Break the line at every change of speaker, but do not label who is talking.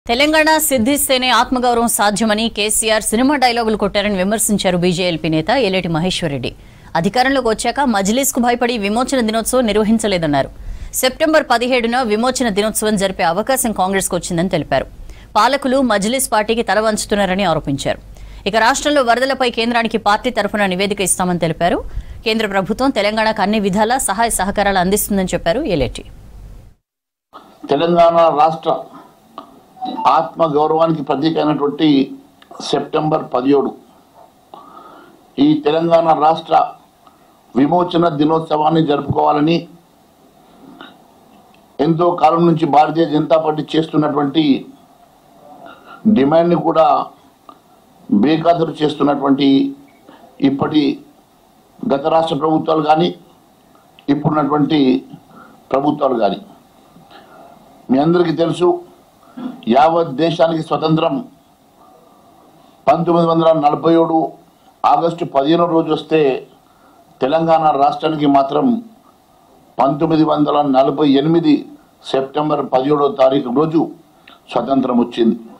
తెలంగాణ సిద్ధిస్తేనే ఆత్మగౌరవం సాధ్యమని కేసీఆర్ సినిమా డైలాగులు కొట్టారని విమర్శించారు బీజేఎల్పీ నేత ఎల్లేటి మహేశ్వరరెడ్డి అధికారంలోకి వచ్చాక మజ్లిస్కు భయపడి విమోచన దినోత్సవం నిర్వహించలేదన్నారు సెప్టెంబర్ పదిహేడున విమోచన దినోత్సవం జరిపే అవకాశం కాంగ్రెస్కు వచ్చిందని తెలిపారు పాలకులు మజ్లిస్ పార్టీకి తల వంచుతున్నారని ఆరోపించారు ఇక రాష్ట్రంలో వరదలపై కేంద్రానికి పార్టీ తరఫున నివేదిక ఇస్తామని తెలిపారు కేంద్ర ప్రభుత్వం తెలంగాణకు అన్ని విధాలా సహాయ సహకారాలు అందిస్తుందని చెప్పారు ఎలేటి
తెలంగాణ రాష్ట్ర ఆత్మ గౌరవానికి ప్రతీక అయినటువంటి సెప్టెంబర్ పదిహేడు ఈ తెలంగాణ రాష్ట్ర విమోచన దినోత్సవాన్ని జరుపుకోవాలని ఎంతో కాలం నుంచి భారతీయ జనతా పార్టీ చేస్తున్నటువంటి డిమాండ్ని కూడా బేఖాతరు చేస్తున్నటువంటి ఇప్పటి గత రాష్ట్ర ప్రభుత్వాలు కానీ ఇప్పుడున్నటువంటి ప్రభుత్వాలు కానీ మీ అందరికీ తెలుసు యావత్ దేశానికి స్వతంత్రం పంతొమ్మిది వందల నలభై ఏడు ఆగస్టు పదిహేను రోజు వస్తే తెలంగాణ రాష్ట్రానికి మాత్రం పంతొమ్మిది వందల నలభై ఎనిమిది సెప్టెంబర్ పదిహేడో తారీఖు రోజు స్వతంత్రం వచ్చింది